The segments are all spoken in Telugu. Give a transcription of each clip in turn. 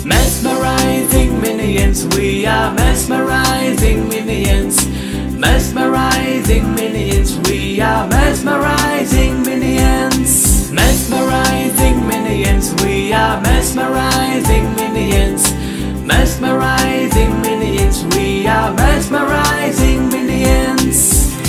Mesmerizing minions, we are mesmerizing minions. Mesmerizing minions, we are mesmerizing minions. Mesmerizing minions, we are mesmerizing minions. Mesmerizing minions, we are mesmerizing minions.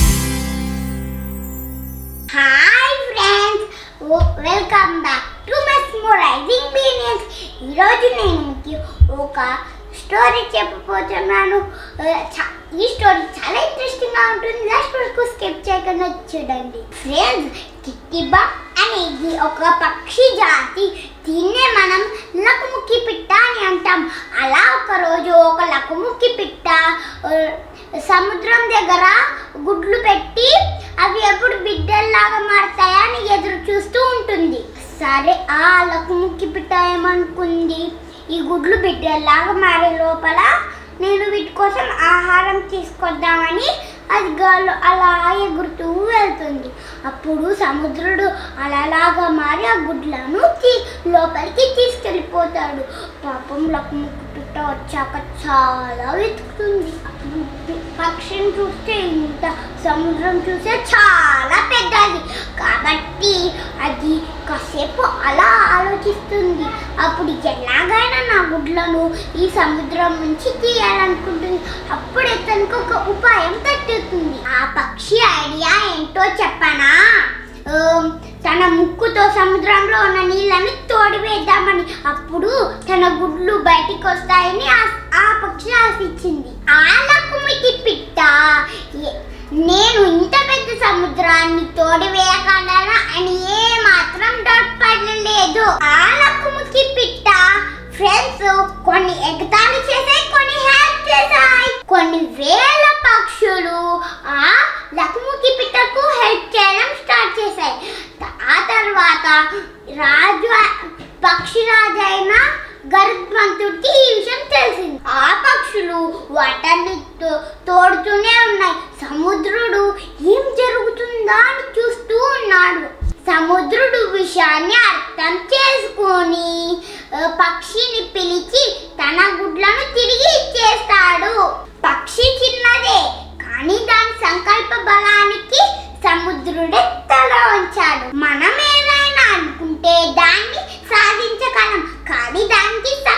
Hi friends welcome back to mesmerizing billions ఈరోజు నేను మీకు ఒక స్టోరీ చెప్పబోతున్నాను ఆ, చ- ఈ స్టోరీ చాలా ఇంట్రెస్టింగ్గా ఉంటుంది లాస్ట్ వరకు స్కిప్ చేయకుండా చూడండి ఫ్రెండ్స్ కిట్టిబా అనేది ఒక పక్షి జాతి దీన్నే మనం లకుముక్కి పిట్ట అని అంటాం అలా ఒక రోజు ఒక లకుముక్కి పిట్ట ఆ, సముద్రం దగ్గర గుడ్లు పెట్టి అవి ఎప్పుడు బిడ్డల్లాగా మారతాయా అని ఎదురు చూస్తూ ఉంటుంది సరే ఆ లకుముక్కి పిట్ట ఏమనుకుంది ఈ గుడ్లు బిడ్డల్లాగా మారే లోపల నేను వీటి కోసం ఆహారం తీసుకొద్దామని అది గాలు అలా ఎగురుతూ వెళ్తుంది అప్పుడు సముద్రుడు అలాలాగా మారి ఆ గుడ్లను తీ- లోపలికి తీసుకెళ్ళిపోతాడు పాపం లకుముక్కి పిట్ట వచ్చాక చాలా వెతుకుతుంది పి- పక్షిని చూస్తే ఇంత సముద్రం చూస్తే చాలా పెద్దది కాబట్టి అది కాసేపు అలా ఆలోచిస్తుంది అప్పుడు ఎలాగైనా నా గుడ్లను ఈ సముద్రం నుంచి తీయాలనుకుంటుంది అప్పుడే తనకు ఒక ఉపాయం తట్టుతుంది ఆ పక్షి ఐడియా ఏంటో చెప్పనా ఆమ్, తన ముక్కుతో సముద్రంలో ఉన్న నీళ్ళని తోడివేద్దామని అప్పుడు తన గుడ్లు బయటికి వస్తాయని ఆ- ఆ పక్షి ఆశించింది ఆ లకుమికి పిట్ట ఏ- నేను ఇంత పెద్ద సముద్రాన్ని తోడివేయగలనా అని ఏ మాత్రం డౌట్ పడలేదు ఆ లకుమికి పిట్ట ఫ్రెండ్స్ కొన్ని ఎగతాళి చేసాయి కొన్ని హెల్ప్ చేశాయి కొన్ని వేల పక్షులు ఆ లకుముకి పిట్టకు హెల్ప్ చేయడం స్టార్ట్ చేశాయి ఆ తర్వాత రాజు పక్షి రాజు అయిన గరుత్మంతుడికి ఈ విషయం తెలిసింది ఆ పక్షులు వాటన్ని తో- తోడుతూనే ఉన్నాయి సముద్రుడు ఏం జరుగుతుందా అని చూస్తూ ఉన్నాడు సముద్రుడు విషయాన్ని అర్థం చేసుకొని ఆ, పక్షిని పిలిచి తన గుడ్లను తిరిగి ఇచ్చేస్తాడు పక్షి చిన్నదే కానీ దాని సంకల్ప బలానికి సముద్రుడే తల వంచాడు మనం ఏదైనా అనుకుంటే దాన్ని సాధించగలం కానీ దానికి